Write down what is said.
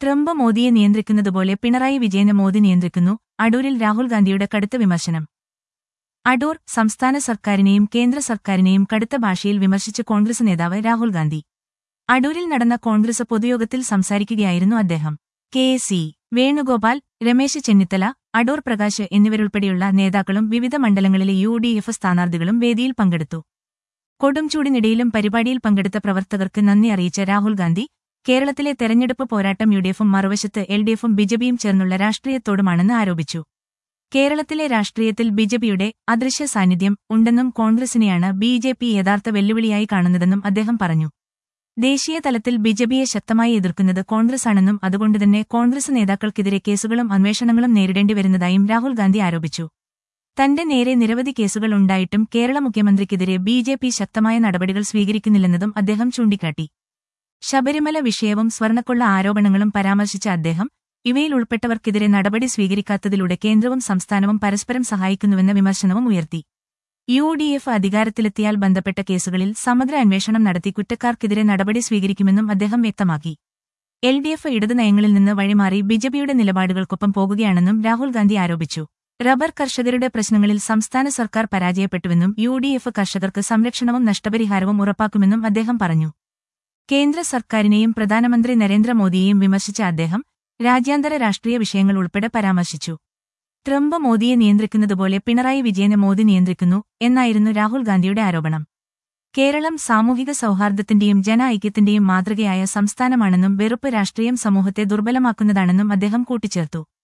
Trump മോദിയെ നിയന്ത്രിക്കുന്നതുപോലെ പിണറായി വിജയനെ മോദി നിയന്ത്രിക്കുന്നു അടൂരിൽ രാഹുൽ ഗാന്ധിയുടെ കടുത്ത വിമർശനം അടൂർ സംസ്ഥാന സർക്കാരിനെയും കേന്ദ്ര സർക്കാരിനെയും കടുത്ത ഭാഷയിൽ വിമർശിച്ച് കോൺഗ്രസ് നേതാവ് രാഹുൽ ഗാന്ധി അടൂരിൽ നടന്ന കോൺഗ്രസ് പൊതുയോഗത്തിൽ സംസാരിക്കുകയായിരുന്നു അദ്ദേഹം കെ സി വേണുഗോപാൽ രമേശ് ചെന്നിത്തല അടൂർ പ്രകാശ് എന്നിവരുൾപ്പെടെയുള്ള നേതാക്കളും വിവിധ മണ്ഡലങ്ങളിലെ യു ഡി എഫ് സ്ഥാനാർത്ഥികളും വേദിയിൽ പങ്കെടുത്തു കൊടുംചൂടിനിടയിലും പരിപാടിയിൽ പങ്കെടുത്ത പ്രവർത്തകർക്ക് നന്ദി അറിയിച്ച രാഹുൽ ഗാന്ധി കേരളത്തിലെ തെരഞ്ഞെടുപ്പ് പോരാട്ടം യു ഡി എഫും മറുവശത്ത് എൽ ഡി എഫും ബിജെപിയും ചേർന്നുള്ള രാഷ്ട്രീയത്തോടുമാണെന്ന് ആരോപിച്ചു കേരളത്തിലെ രാഷ്ട്രീയത്തിൽ ബിജെപിയുടെ അദൃശ്യ സാന്നിധ്യം ഉണ്ടെന്നും കോൺഗ്രസിനെയാണ് ബി ജെ പി യഥാർത്ഥ വെല്ലുവിളിയായി കാണുന്നതെന്നും അദ്ദേഹം പറഞ്ഞു ദേശീയ തലത്തിൽ ബിജെപിയെ ശക്തമായി എതിർക്കുന്നത് കോൺഗ്രസാണെന്നും അതുകൊണ്ടുതന്നെ കോൺഗ്രസ് നേതാക്കൾക്കെതിരെ കേസുകളും അന്വേഷണങ്ങളും നേരിടേണ്ടി വരുന്നതായും രാഹുൽ ഗാന്ധി ആരോപിച്ചു തന്റെ നേരെ നിരവധി കേസുകൾ ഉണ്ടായിട്ടും കേരള മുഖ്യമന്ത്രിക്കെതിരെ ബി ജെ പി ശക്തമായ നടപടികൾ സ്വീകരിക്കുന്നില്ലെന്നതും അദ്ദേഹം ചൂണ്ടിക്കാട്ടി ശബരിമല വിഷയവും സ്വർണക്കൊള്ള ആരോപണങ്ങളും പരാമർശിച്ച അദ്ദേഹം ഇവയിൽ ഉൾപ്പെട്ടവർക്കെതിരെ നടപടി സ്വീകരിക്കാത്തതിലൂടെ കേന്ദ്രവും സംസ്ഥാനവും പരസ്പരം സഹായിക്കുന്നുവെന്ന വിമർശനവും ഉയർത്തി യു ഡി എഫ് അധികാരത്തിലെത്തിയാൽ ബന്ധപ്പെട്ട കേസുകളിൽ സമഗ്ര അന്വേഷണം നടത്തി കുറ്റക്കാർക്കെതിരെ നടപടി സ്വീകരിക്കുമെന്നും അദ്ദേഹം വ്യക്തമാക്കി എൽ ഡി എഫ് ഇടതു നയങ്ങളിൽ നിന്ന് വഴിമാറി ബിജെപിയുടെ നിലപാടുകൾക്കൊപ്പം പോകുകയാണെന്നും രാഹുൽ ഗാന്ധി ആരോപിച്ചു റബ്ബർ കർഷകരുടെ പ്രശ്നങ്ങളിൽ സംസ്ഥാന സർക്കാർ പരാജയപ്പെട്ടുവെന്നും യു ഡി എഫ് കർഷകർക്ക് സംരക്ഷണവും നഷ്ടപരിഹാരവും ഉറപ്പാക്കുമെന്നും അദ്ദേഹം പറഞ്ഞു കേന്ദ്ര സർക്കാരിനെയും പ്രധാനമന്ത്രി നരേന്ദ്രമോദിയെയും വിമർശിച്ച അദ്ദേഹം രാജ്യാന്തര രാഷ്ട്രീയ വിഷയങ്ങൾ ഉൾപ്പെടെ പരാമർശിച്ചു ട്രംപ് മോദിയെ നിയന്ത്രിക്കുന്നതുപോലെ പിണറായി വിജയനെ മോദി നിയന്ത്രിക്കുന്നു എന്നായിരുന്നു രാഹുൽ ഗാന്ധിയുടെ ആരോപണം കേരളം സാമൂഹിക സൗഹാർദ്ദത്തിന്റെയും ജന ഐക്യത്തിന്റെയും മാതൃകയായ സംസ്ഥാനമാണെന്നും വെറുപ്പ് രാഷ്ട്രീയം സമൂഹത്തെ ദുർബലമാക്കുന്നതാണെന്നും അദ്ദേഹം കൂട്ടിച്ചേർത്തു